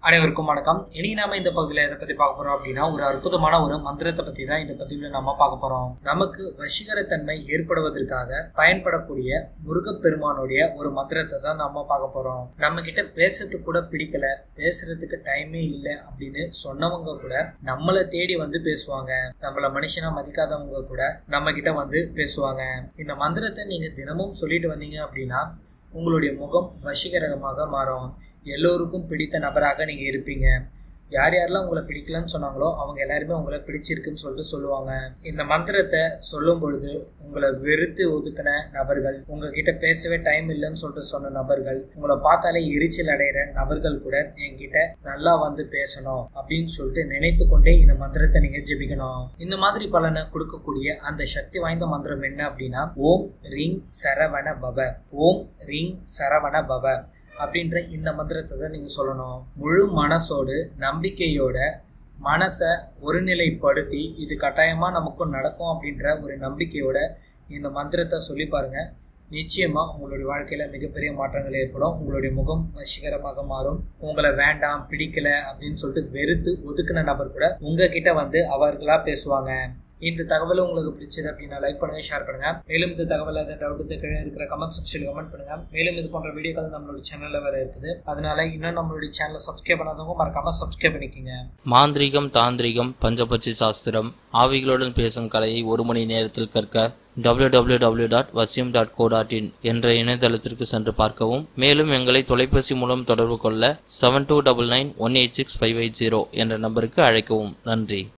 அனைவருக்கும் வணக்கம் இனி நாம இந்த பகுதியில் எதை பத்தி பார்க்க போறோம் அப்படின்னா ஒரு அற்புதமான ஒரு மந்திரத்தை பத்தி தான் இந்த பதிவில் நம்ம பார்க்க போறோம் நமக்கு வசீகரத்தன்மை ஏற்படுவதற்காக பயன்படக்கூடிய முருகப்பெருமானுடைய ஒரு மந்திரத்தை தான் நம்ம பார்க்க போறோம் நம்ம கிட்ட பேசுறதுக்கு கூட பிடிக்கல பேசுறதுக்கு டைமே இல்லை அப்படின்னு சொன்னவங்க கூட நம்மளை தேடி வந்து பேசுவாங்க நம்மள மனுஷனா மதிக்காதவங்க கூட நம்ம கிட்ட வந்து பேசுவாங்க இந்த மந்திரத்தை நீங்க தினமும் சொல்லிட்டு வந்தீங்க அப்படின்னா உங்களுடைய முகம் வசீகரமாக மாறும் எல்லோருக்கும் பிடித்த நபராக நீங்கள் இருப்பீங்க யார் யாரெல்லாம் உங்களை பிடிக்கலன்னு சொன்னாங்களோ அவங்க எல்லாருமே உங்களை பிடிச்சிருக்குன்னு சொல்லிட்டு சொல்லுவாங்க இந்த மந்திரத்தை சொல்லும் பொழுது உங்களை வெறுத்து ஒதுக்கின நபர்கள் உங்ககிட்ட பேசவே டைம் இல்லைன்னு சொல்லிட்டு சொன்ன நபர்கள் உங்களை பார்த்தாலே எரிச்சல் அடைகிற நபர்கள் கூட என்கிட்ட நல்லா வந்து பேசணும் அப்படின்னு சொல்லிட்டு நினைத்து கொண்டே இந்த மந்திரத்தை நீங்க ஜெபிக்கணும் இந்த மாதிரி பலனை கொடுக்கக்கூடிய அந்த சக்தி வாய்ந்த மந்திரம் என்ன அப்படின்னா ஓம் ரிங் சரவண பவ ஓம் ரிங் சரவண பவ அப்படின்ற இந்த மந்திரத்தை தான் நீங்கள் சொல்லணும் முழு மனசோடு நம்பிக்கையோட மனசை ஒருநிலைப்படுத்தி இது கட்டாயமாக நமக்கும் நடக்கும் அப்படின்ற ஒரு நம்பிக்கையோட இந்த மந்திரத்தை சொல்லி பாருங்க நிச்சயமாக உங்களுடைய வாழ்க்கையில் மிகப்பெரிய மாற்றங்கள் ஏற்படும் உங்களுடைய முகம் வசீகரமாக மாறும் உங்களை வேண்டாம் பிடிக்கல அப்படின்னு சொல்லிட்டு வெறுத்து ஒதுக்கின நபர் கூட உங்ககிட்ட வந்து அவர்களா பேசுவாங்க இந்த தகவல் உங்களுக்கு பிடிச்சது அப்படின்னா லைக் பண்ணுங்க ஷேர் பண்ணுங்க மேலும் இந்த தகவல் ஏதாவது டவுட் கீழே இருக்கிற கமெண்ட் செக்ஷன் கமெண்ட் பண்ணுங்க மேலும் இது போன்ற வீடியோக்கள் நம்மளோட சேனல்ல வேற இருக்குது அதனால இன்னும் நம்மளுடைய சேனலை சப்ஸ்கிரைப் பண்ணாதவங்க மறக்காம சப்ஸ்கிரைப் பண்ணிக்கோங்க மாந்திரிகம் தாந்திரிகம் பஞ்சபட்சி சாஸ்திரம் ஆவிகளுடன் பேசும் கலையை ஒரு மணி நேரத்தில் கற்க www.vasyum.co.in டாட் வசியம் டாட் கோ டாட் இன் என்ற இணையதளத்திற்கு சென்று பார்க்கவும் மேலும் எங்களை தொலைபேசி மூலம் தொடர்பு கொள்ள seven two double nine one eight six five eight zero என்ற நம்பருக்கு அழைக்கவும் நன்றி